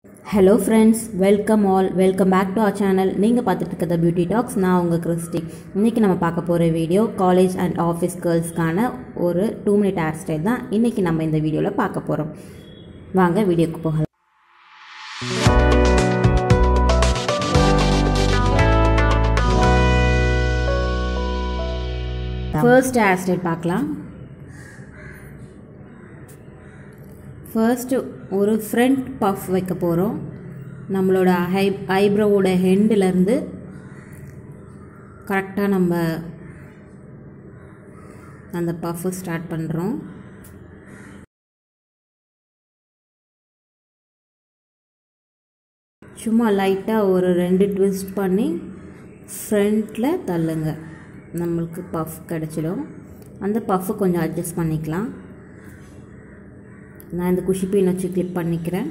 hello friends welcome all welcome back to our channel நீங்கள் பார்த்துட்டு இருக்கிறது பியூட்டி டாக்ஸ் நான் உங்கள் கிறிஸ்டி இன்றைக்கி நம்ம பார்க்க போகிற வீடியோ காலேஜ் அண்ட் ஆஃபீஸ் கேர்ள்ஸ்க்கான ஒரு டூ மினிட் ஹேர் ஸ்டைல் தான் இன்றைக்கி நம்ம இந்த வீடியோவில் பார்க்க போகிறோம் வாங்க வீடியோக்கு போகலாம் ஃபர்ஸ்ட் ஹேர் ஸ்டைல் பார்க்கலாம் ஃபர்ஸ்ட்டு ஒரு ஃப்ரண்ட் பஃப் வைக்க போகிறோம் நம்மளோட ஹை ஐப்ரோவோட ஹெண்டுலேருந்து கரெக்டாக நம்ம அந்த பஃப்பு ஸ்டார்ட் பண்ணுறோம் சும்மா லைட்டாக ஒரு ரெண்டு ட்விஸ்ட் பண்ணி ஃப்ரண்ட்டில் தள்ளுங்க நம்மளுக்கு பஃப் கிடச்சிடும் அந்த பஃப்பு கொஞ்சம் அட்ஜஸ்ட் பண்ணிக்கலாம் நான் இந்த குஷி பீன் வச்சு கிளிப் பண்ணிக்கிறேன்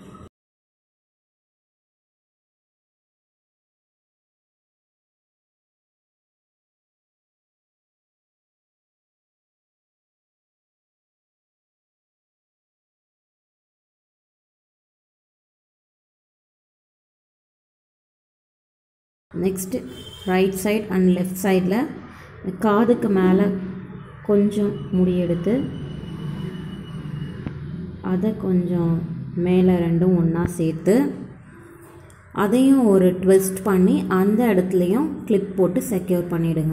next right side and left சைடில் காதுக்கு மேலே கொஞ்சம் முடி எடுத்து அதை கொஞ்சம் மேலே ரெண்டும் ஒன்றா சேர்த்து அதையும் ஒரு ட்விஸ்ட் பண்ணி அந்த இடத்துலையும் கிளிப் போட்டு செக்யூர் பண்ணிவிடுங்க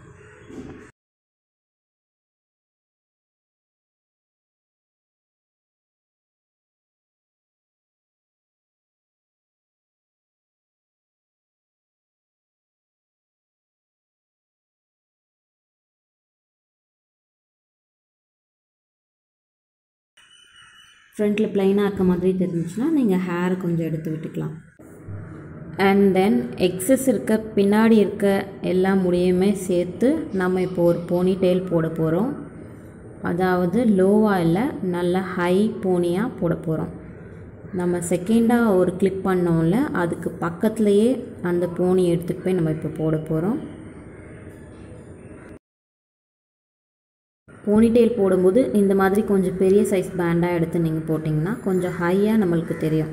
ஃப்ரண்ட்டில் ப்ளைனாக இருக்க மாதிரி தெரிஞ்சுச்சுன்னா நீங்கள் ஹேர் கொஞ்சம் எடுத்து விட்டுக்கலாம் அண்ட் தென் எக்ஸஸ் இருக்க பின்னாடி இருக்க எல்லா முடியுமே சேர்த்து நம்ம இப்போ ஒரு போனி டெயில் போட போகிறோம் அதாவது லோவாக இல்லை நல்ல ஹை போனியாக போட போகிறோம் நம்ம செகண்டாக ஒரு கிளிப் பண்ணோம்ல அதுக்கு பக்கத்துலேயே அந்த போனி எடுத்துகிட்டு போய் நம்ம இப்போ போட போகிறோம் போனிடெயில் போடும்போது இந்த மாதிரி கொஞ்சம் பெரிய சைஸ் பேண்டாக எடுத்து நீங்கள் போட்டிங்கன்னா கொஞ்சம் ஹையாக நம்மளுக்கு தெரியும்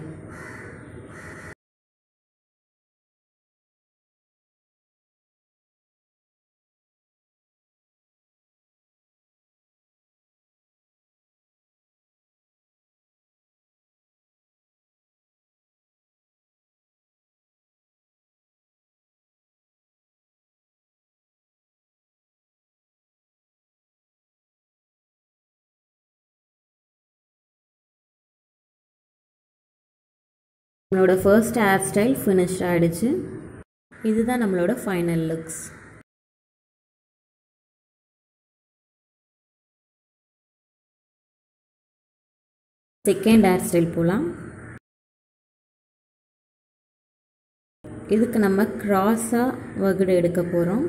நம்மளோட ஃபர்ஸ்ட் ஹேர் ஸ்டைல் ஃபினிஷ் ஆகிடுச்சு இதுதான் நம்மளோட final looks second hair style போகலாம் இதுக்கு நம்ம க்ராஸாக வகுடு எடுக்க போகிறோம்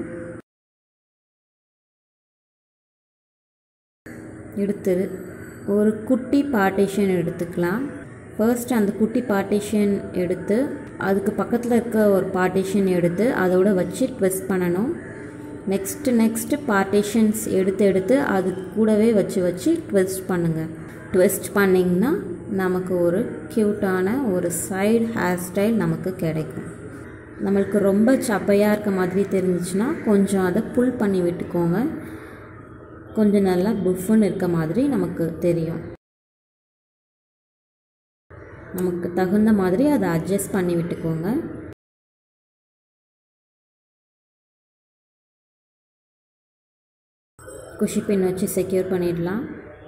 எடுத்து ஒரு குட்டி பார்ட்டிஷன் எடுத்துக்கலாம் ஃபர்ஸ்ட் அந்த குட்டி பார்ட்டிஷன் எடுத்து அதுக்கு பக்கத்தில் இருக்க ஒரு பார்ட்டிஷன் எடுத்து அதோட வச்சு ட்விஸ்ட் பண்ணணும் நெக்ஸ்ட்டு நெக்ஸ்ட்டு பார்ட்டிஷன்ஸ் எடுத்து எடுத்து அது கூடவே வச்சு வச்சு ட்விஸ்ட் பண்ணுங்கள் ட்விஸ்ட் பண்ணிங்கன்னா நமக்கு ஒரு க்யூட்டான ஒரு சைடு ஹேர் ஸ்டைல் நமக்கு கிடைக்கும் நம்மளுக்கு ரொம்ப சப்பையாக இருக்க மாதிரி தெரிஞ்சிச்சுன்னா கொஞ்சம் அதை புல் பண்ணி விட்டுக்கோங்க கொஞ்சம் நல்லா புஃப்னு இருக்க மாதிரி நமக்கு தெரியும் நமக்கு தகுந்த மாதிரி அதை அட்ஜஸ்ட் பண்ணி விட்டுக்கோங்க குஷி பின் வச்சு செக்யூர் பண்ணிடலாம்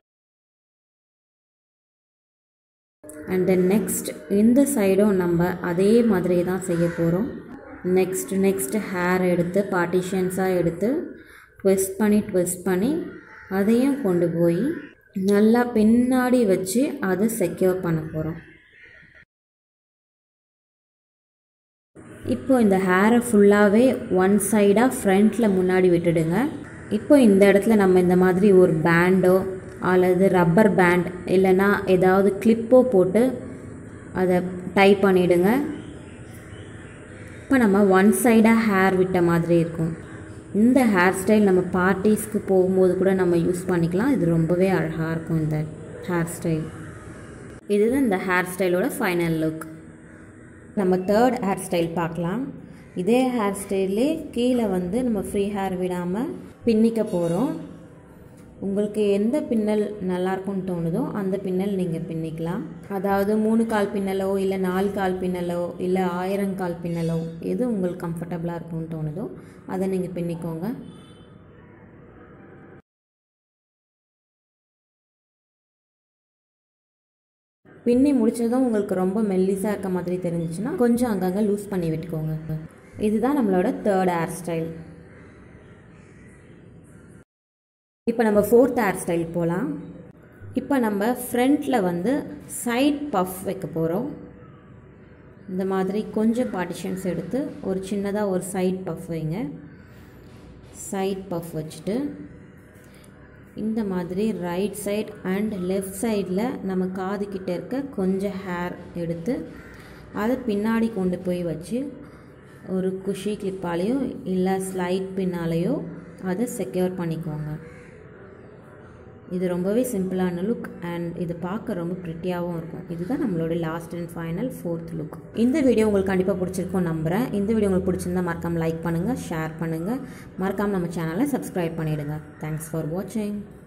அண்ட் தென் நெக்ஸ்ட் இந்த சைடும் நம்ம அதே மாதிரி தான் செய்ய போகிறோம் நெக்ஸ்ட் நெக்ஸ்ட் ஹேர் எடுத்து பார்ட்டிஷன்ஸாக எடுத்து ட்விஸ்ட் பண்ணி ட்விஸ்ட் பண்ணி அதையும் கொண்டு போய் நல்லா பின்னாடி வச்சு அதை செக்யூர் பண்ண போகிறோம் இப்போ இந்த ஹேரை ஃபுல்லாகவே ஒன் சைடாக ஃப்ரண்ட்டில் முன்னாடி விட்டுடுங்க இப்போ இந்த இடத்துல நம்ம இந்த மாதிரி ஒரு பேண்டோ அல்லது ரப்பர் பேண்ட் இல்லைன்னா ஏதாவது கிளிப்போ போட்டு அதை டை பண்ணிவிடுங்க இப்போ நம்ம ஒன் சைடாக ஹேர் விட்ட மாதிரி இருக்கும் இந்த ஹேர் ஸ்டைல் நம்ம பார்ட்டிஸ்க்கு போகும்போது கூட நம்ம யூஸ் பண்ணிக்கலாம் இது ரொம்பவே அழகாக இருக்கும் இந்த ஹேர் ஸ்டைல் இதுதான் இந்த ஹேர் ஸ்டைலோட ஃபைனல் லுக் நம்ம தேர்ட் ஹேர் ஸ்டைல் பார்க்கலாம் இதே ஹேர் ஸ்டைல்லே கீழே வந்து நம்ம ஃப்ரீ ஹேர் விடாமல் பின்னிக்க போகிறோம் உங்களுக்கு எந்த பின்னல் நல்லாயிருக்கும்னு தோணுதோ அந்த பின்னல் நீங்கள் பின்னிக்கலாம் அதாவது மூணு கால் பின்னலோ இல்லை நாலு கால் பின்னலோ இல்லை ஆயிரம் கால் பின்னலோ எது உங்களுக்கு கம்ஃபர்டபுளாக இருக்கும்னு தோணுதோ அதை நீங்கள் பின்னிக்கோங்க பின்னி முடிச்சதும் உங்களுக்கு ரொம்ப மெல்லிஸாக இருக்க மாதிரி தெரிஞ்சிச்சுன்னா கொஞ்சம் அங்கங்கே லூஸ் பண்ணி விட்டுக்கோங்க இதுதான் நம்மளோட தேர்ட் ஹேர் ஸ்டைல் இப்போ நம்ம ஃபோர்த் ஹேர் ஸ்டைல் போகலாம் இப்போ நம்ம ஃப்ரண்ட்டில் வந்து சைட் பஃப் வைக்க போகிறோம் இந்த மாதிரி கொஞ்சம் பார்ட்டிஷன்ஸ் எடுத்து ஒரு சின்னதாக ஒரு சைட் பஃப் வைங்க சைட் பஃப் வச்சுட்டு இந்த மாதிரி ரைட் சைட் அண்ட் லெஃப்ட் சைடில் நம்ம காது கிட்ட இருக்க கொஞ்சம் ஹேர் எடுத்து அதை பின்னாடி கொண்டு போய் வச்சு ஒரு குஷி கிளிப்பாலேயோ இல்லை ஸ்லைட் பின்னாலேயோ அதை செக்யூர் பண்ணிக்கோங்க இது ரொம்பவே சிம்பிளான லுக் அண்ட் இது பார்க்க ரொம்ப ப்ரிட்டியாகவும் இருக்கும் இதுதான் நம்மளோட last and final fourth look இந்த வீடியோ உங்களுக்கு கண்டிப்பாக பிடிச்சிருக்கும் நம்புகிறேன் இந்த வீடியோ உங்களுக்கு பிடிச்சிருந்தா மறக்காமல் லைக் பண்ணுங்கள் ஷேர் பண்ணுங்கள் மறக்காமல் நம்ம சேனலை சப்ஸ்கிரைப் பண்ணிவிடுங்க தேங்க்ஸ் ஃபார் வாட்சிங்